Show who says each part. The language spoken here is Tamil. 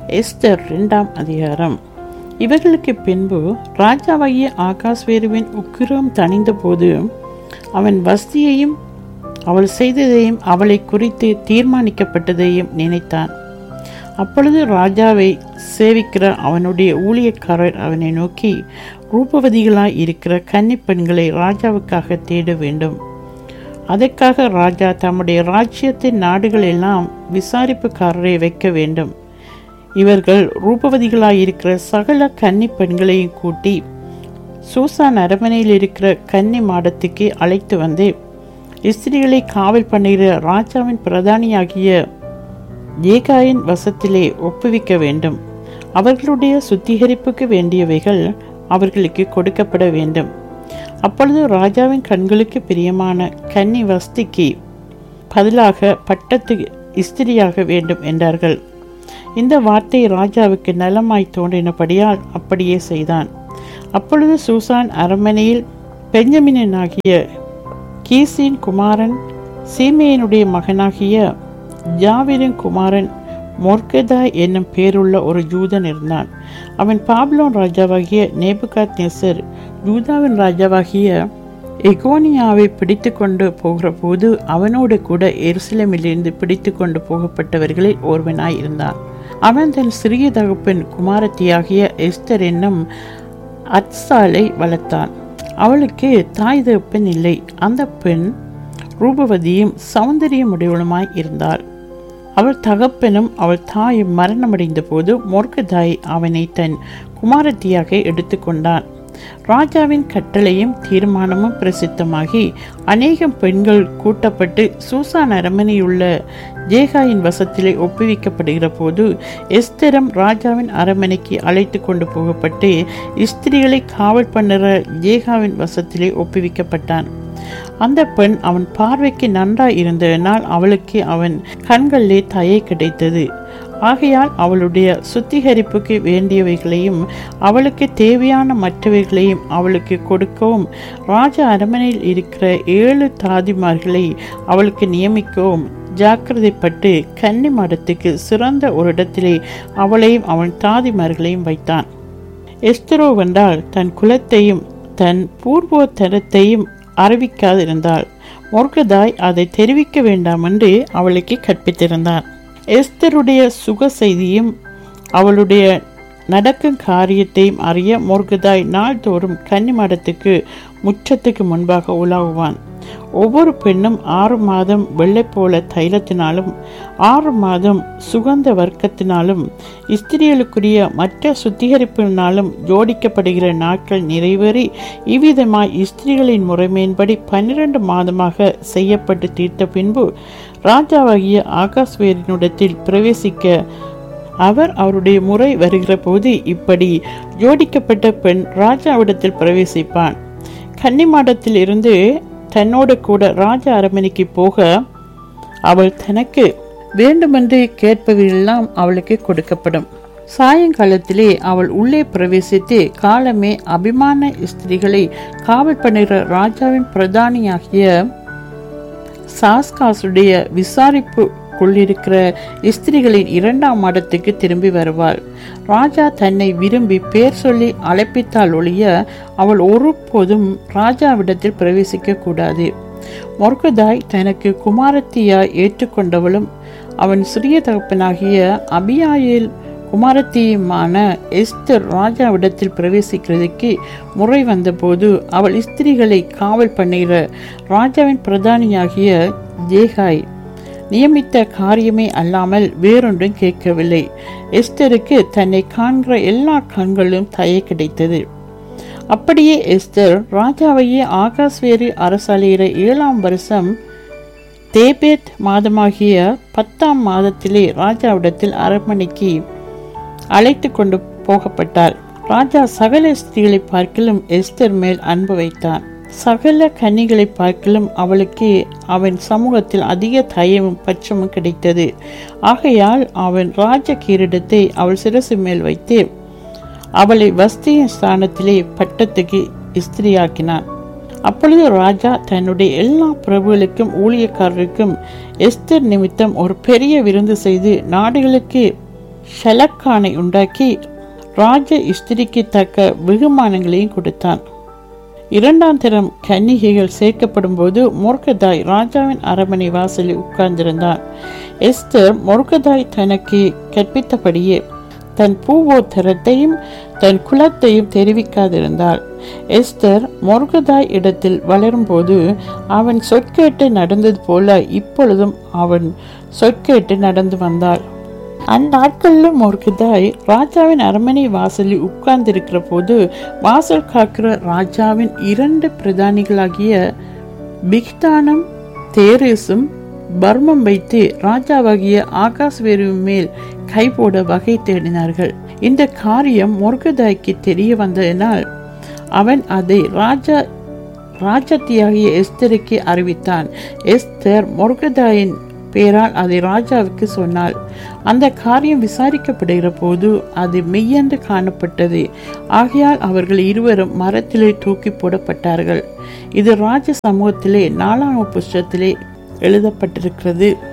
Speaker 1: எஸ்தர் இரண்டாம் அதிகாரம் இவர்களுக்கு பின்பு ராஜாவாகிய ஆகாஸ்வேருவின் உக்கிரம் தணிந்தபோது அவன் வஸ்தியையும் அவள் செய்ததையும் அவளை குறித்து தீர்மானிக்கப்பட்டதையும் நினைத்தான் அப்பொழுது ராஜாவை சேவிக்கிற அவனுடைய ஊழியக்காரர் அவனை நோக்கி ரூபவதிகளாய் இருக்கிற கன்னி பெண்களை ராஜாவுக்காக தேட வேண்டும் அதற்காக ராஜா தம்முடைய ராஜ்யத்தின் நாடுகள் எல்லாம் விசாரிப்புக்காரரை வைக்க வேண்டும் இவர்கள் ரூபவதிகளாய் இருக்கிற சகல கன்னி பெண்களையும் கூட்டி சூசான் அரமனையில் இருக்கிற கன்னி மாடத்துக்கு அழைத்து வந்து ஸ்திரிகளை காவல் பண்ணுகிற ராஜாவின் பிரதானியாகிய ஏகாயின் வசத்திலே ஒப்புவிக்க வேண்டும் அவர்களுடைய சுத்திகரிப்புக்கு வேண்டியவைகள் அவர்களுக்கு கொடுக்கப்பட வேண்டும் அப்பொழுது ராஜாவின் கண்களுக்கு பிரியமான கன்னி வஸ்திக்கு பதிலாக பட்டத்து இஸ்திரியாக வேண்டும் என்றார்கள் இந்த வார்த்தை ராஜாவுக்கு நலமாய் தோன்றினபடியால் அப்படியே செய்தான் அப்பொழுது சூசான் அரண்மனையில் பெஞ்சமினாகிய கீசின் குமாரன் சீமையனுடைய மகனாகிய ஜாவிரின் குமாரன் மொர்கதா என்னும் பேருள்ள ஒரு ஜூதன் இருந்தான் அவன் பாப்லோன் ராஜாவாகிய நேபுகாத் நெசர் ஜூதாவின் ராஜாவாகிய எகோனியாவை பிடித்து கொண்டு போகிற போது அவனோடு கூட எருசலேமிலிருந்து பிடித்து கொண்டு போகப்பட்டவர்களில் ஒருவனாய் இருந்தான் அவன் தன் சிறிய தகப்பன் குமாரத்தியாகிய எஸ்தர் என்னும் அத்சாலை வளர்த்தான் அவளுக்கு தாய் தகப்பன் இல்லை அந்த பெண் ரூபவதியும் சௌந்தரியமுடையவளுமாய் இருந்தாள் அவள் தகப்பனும் அவள் தாயும் மரணமடைந்த போது மொர்கதாய் அவனை தன் குமாரத்தியாக எடுத்துக்கொண்டான் ராஜாவின் கட்டளையும் தீர்மானமும் பிரசித்தமாகி அநேகம் பெண்கள் கூட்டப்பட்டு சூசான் அரண்மனையுள்ள ஜேகாயின் வசத்திலே ஒப்புவிக்கப்படுகிற போது எஸ்தரம் ராஜாவின் அரண்மனைக்கு அழைத்து கொண்டு போகப்பட்டு ஸ்திரிகளை காவல் பண்ணுற ஜேகாவின் வசத்திலே ஒப்புவிக்கப்பட்டான் அந்த பெண் அவன் பார்வைக்கு நன்றாய் இருந்ததனால் அவளுக்கு அவன் கண்களிலே தயை கிடைத்தது ஆகையால் அவளுடைய சுத்திகரிப்புக்கு வேண்டியவைகளையும் அவளுக்கு தேவையான மற்றவைகளையும் அவளுக்கு கொடுக்கவும் ராஜ அரண்மனையில் இருக்கிற ஏழு தாதிமார்களை அவளுக்கு நியமிக்கவும் ஜாக்கிரதைப்பட்டு கன்னி மடத்துக்கு சிறந்த ஒரு இடத்திலே அவளையும் அவன் தாதிமார்களையும் வைத்தான் எஸ்தரோ வென்றால் தன் குலத்தையும் தன் பூர்வோத்தரத்தையும் அறிவிக்காதிருந்தாள் மொர்கதாய் அதை தெரிவிக்க வேண்டாம் என்று அவளுக்கு கற்பித்திருந்தான் எஸ்தருடைய சுக செய்தியும் அவளுடைய நடக்கும் காரியத்தையும் அறிய மொர்கதாய் நாள்தோறும் கன்னிமடத்துக்கு முற்றத்துக்கு முன்பாக உலாவுவான் ஒவ்வொரு பெண்ணும் ஆறு மாதம் வெள்ளை போல தைலத்தினாலும் ஆறு மாதம் சுகந்த வர்க்கத்தினாலும் ஸ்திரியலுக்குரிய மற்ற சுத்திகரிப்பினாலும் ஜோடிக்கப்படுகிற நாட்கள் நிறைவேறி இவ்விதமாய் ஸ்திரிகளின் முறைமையின்படி பன்னிரண்டு மாதமாக செய்யப்பட்டு தீர்த்த பின்பு ராஜாவாகிய ஆகாஸ்வேரினிடத்தில் பிரவேசிக்க அவர் அவருடைய முறை வருகிற போது இப்படி ஜோடிக்கப்பட்ட பெண் ராஜாவிடத்தில் பிரவேசிப்பான் கன்னிமாடத்தில் இருந்து தன்னோடு கூட ராஜ அரண்மனைக்கு போக அவள் தனக்கு வேண்டுமென்று கேட்பவையெல்லாம் அவளுக்கு கொடுக்கப்படும் சாயங்காலத்திலே அவள் உள்ளே பிரவேசித்து காலமே அபிமான ஸ்திரிகளை காவல் பண்ணுகிற ராஜாவின் பிரதானியாகிய சாஸ்காசுடைய விசாரிப்பு கொள்ளிருக்கிற ஸ்திரிகளின் இரண்டாம் மாடத்துக்கு திரும்பி வருவாள் ராஜா தன்னை விரும்பி பேர் சொல்லி அழைப்பித்தால் ஒழிய அவள் ஒருபோதும் ராஜாவிடத்தில் பிரவேசிக்க கூடாது மொர்கதாய் தனக்கு குமாரத்தியாய் ஏற்றுக்கொண்டவளும் அவன் சிறிய தகப்பனாகிய அபியாயில் குமாரத்தியுமான எஸ்தர் ராஜாவிடத்தில் பிரவேசிக்கிறதுக்கு முறை வந்தபோது அவள் ஸ்திரிகளை காவல் பண்ணுகிற ராஜாவின் பிரதானியாகிய ஜேகாய் நியமித்த காரியமே அல்லாமல் வேறொன்றும் கேட்கவில்லை எஸ்தருக்கு தன்னை காண்கிற எல்லா கண்களும் தய கிடைத்தது அப்படியே எஸ்தர் ராஜாவையே ஆகாஸ்வேரி அரசாளுகிற ஏழாம் வருஷம் தேபேத் மாதமாகிய பத்தாம் மாதத்திலே ராஜாவிடத்தில் அரண்மனைக்கு அழைத்து கொண்டு போகப்பட்டார் ராஜா சகல ஸ்திரீகளை பார்க்கலும் எஸ்தர் மேல் அன்பு வைத்தான் சகல கன்னிகளை பார்க்கலும் அவளுக்கு அவன் சமூகத்தில் அதிக தயவும் பட்சமும் கிடைத்தது ஆகையால் அவன் ராஜ கிரீடத்தை அவள் சிரசு மேல் வைத்து அவளை வஸ்தியின் ஸ்தானத்திலே பட்டத்துக்கு இஸ்திரியாக்கினான் அப்பொழுது ராஜா தன்னுடைய எல்லா பிரபுகளுக்கும் ஊழியக்காரருக்கும் எஸ்தர் நிமித்தம் ஒரு பெரிய விருந்து செய்து நாடுகளுக்கு ஷலக்கானை உண்டாக்கி ராஜ இஸ்திரிக்கு தக்க வெகுமானங்களையும் கொடுத்தான் இரண்டாம் தரம் கன்னிகைகள் சேர்க்கப்படும் போது மொர்கதாய் ராஜாவின் அரண்மனை வாசலில் உட்கார்ந்திருந்தான் எஸ்தர் மொர்கதாய் தனக்கு கற்பித்தபடியே தன் பூவோத்தரத்தையும் தன் குலத்தையும் தெரிவிக்காதிருந்தாள் எஸ்தர் மொர்கதாய் இடத்தில் வளரும்போது அவன் சொற்கேட்டு நடந்தது போல இப்பொழுதும் அவன் சொற்கேட்டு நடந்து வந்தாள் அந்நாட்களில் மொர்கதாய் ராஜாவின் அரண்மனை வாசலில் உட்கார்ந்திருக்கிற போது வாசல் காக்கிற ராஜாவின் இரண்டு பிரதானிகளாகிய பிக்தானம் தேரேசும் பர்மம் வைத்து ராஜாவாகிய ஆகாஸ்வேருவின் மேல் கை போட வகை தேடினார்கள் இந்த காரியம் மொர்கதாய்க்கு தெரிய வந்ததினால் அவன் அதை ராஜா ராஜத்தியாகிய எஸ்தருக்கு அறிவித்தான் எஸ்தர் மொர்கதாயின் பேரால் அதை ராஜாவுக்கு சொன்னாள் அந்த காரியம் விசாரிக்கப்படுகிற போது அது மெய்யென்று காணப்பட்டது ஆகையால் அவர்கள் இருவரும் மரத்திலே தூக்கி போடப்பட்டார்கள் இது ராஜ சமூகத்திலே நாலாம் புஸ்தத்திலே எழுதப்பட்டிருக்கிறது